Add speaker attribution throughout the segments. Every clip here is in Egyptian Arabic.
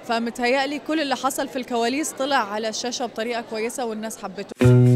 Speaker 1: فمتهيألي كل اللي حصل في الكواليس طلع على الشاشة بطريقة كويسة والناس حبته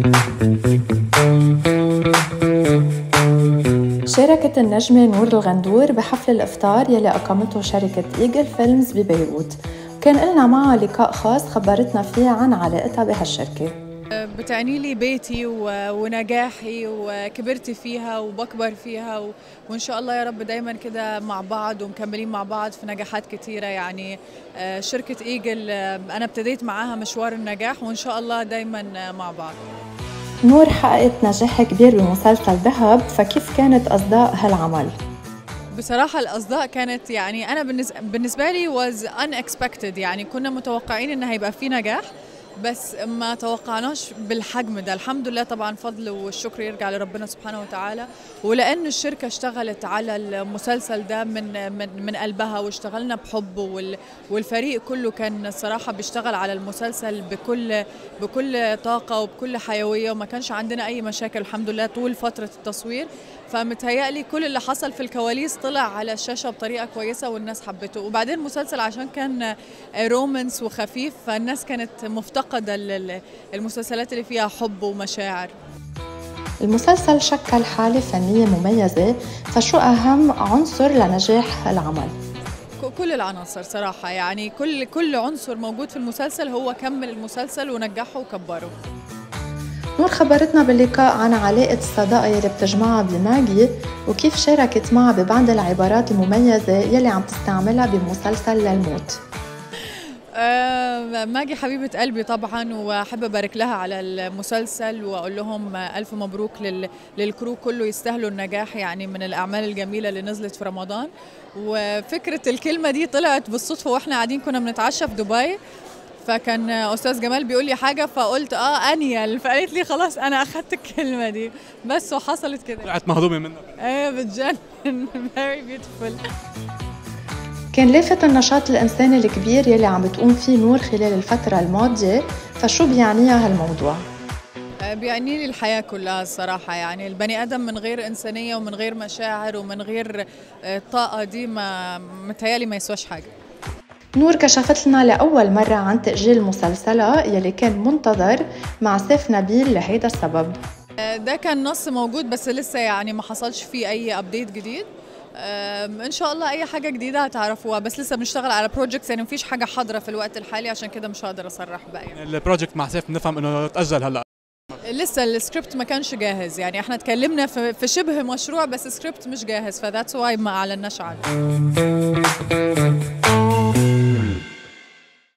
Speaker 2: شاركت النجمة نور الغندور بحفل الإفطار يلي أقامته شركة إيجل فيلمز ببيروت كان لنا معها لقاء خاص خبرتنا فيه عن علاقتها بهالشركة
Speaker 1: بتعني لي بيتي و- ونجاحي وكبرت فيها وبكبر فيها و- وإن شاء الله يا رب دايما كده مع بعض ومكملين مع بعض في نجاحات كتيرة يعني آه، شركة إيجل آه، أنا ابتديت معاها مشوار النجاح وإن شاء الله دايما آه، مع بعض
Speaker 2: نور حققت نجاح كبير بمسلسل ذهب فكيف كانت أصداء هالعمل؟
Speaker 1: بصراحة الأصداء كانت يعني أنا بالنسبة, بالنسبة لي was unexpected يعني كنا متوقعين إن هيبقى في نجاح بس ما توقعناش بالحجم ده الحمد لله طبعا فضل والشكر يرجع لربنا سبحانه وتعالى ولأن الشركة اشتغلت على المسلسل ده من من, من قلبها واشتغلنا بحب وال والفريق كله كان الصراحة بيشتغل على المسلسل بكل بكل طاقة وبكل حيوية وما كانش عندنا أي مشاكل الحمد لله طول فترة التصوير فمتهيألي كل اللي حصل في الكواليس طلع على الشاشة بطريقة كويسة والناس حبته وبعدين المسلسل عشان كان رومانس وخفيف فالناس كانت مفتقدة لل- المسلسلات اللي فيها حب ومشاعر
Speaker 2: المسلسل شكل حالة فنية مميزة فشو أهم عنصر لنجاح العمل؟
Speaker 1: ك- كل العناصر صراحة يعني كل كل عنصر موجود في المسلسل هو كمل المسلسل ونجحه وكبره
Speaker 2: نور خبرتنا باللقاء عن علاقة الصداقة يلي بتجمعها بماجي وكيف شاركت معها ببعض العبارات المميزة يلي عم تستعملها بمسلسل للموت
Speaker 1: آه، ماجي حبيبة قلبي طبعا وأحب أبارك لها على المسلسل وأقول لهم ألف مبروك لل- للكرو كله يستاهلوا النجاح يعني من الأعمال الجميلة اللي نزلت في رمضان وفكرة الكلمة دي طلعت بالصدفة وإحنا قاعدين كنا بنتعشى في دبي فكان أستاذ جمال بيقول لي حاجة فقلت آه أنيل فقالت لي خلاص أنا أخدت الكلمة دي بس وحصلت كده
Speaker 3: طلعت مهضومه منك
Speaker 1: ايه بتجنن very beautiful
Speaker 2: كان لافت النشاط الإنساني الكبير يلي عم بتقوم فيه نور خلال الفترة الماضية فشو بيعنيها هالموضوع؟
Speaker 1: بيعني لي الحياة كلها الصراحة يعني البني آدم من غير إنسانية ومن غير مشاعر ومن غير آه، طاقة دي ما متهيألي ما يسواش حاجة
Speaker 2: نور كشفت لنا لأول مرة عن تأجيل مسلسلها يلي كان منتظر مع سيف نبيل لهيدا السبب
Speaker 1: آه، ده كان نص موجود بس لسه يعني ما حصلش فيه أي أبديت جديد آم، ان شاء الله اي حاجه جديده هتعرفوها بس لسه بنشتغل على بروجكتس يعني مفيش حاجه حاضره في الوقت الحالي عشان كده مش هقدر اصرح بقى يعني.
Speaker 3: البروجكت مع سيف نفهم انه تاجل هلا
Speaker 1: لسه السكريبت ما كانش جاهز يعني احنا اتكلمنا في في شبه مشروع بس السكريبت مش جاهز فذاتس واي ما اعلناش عنه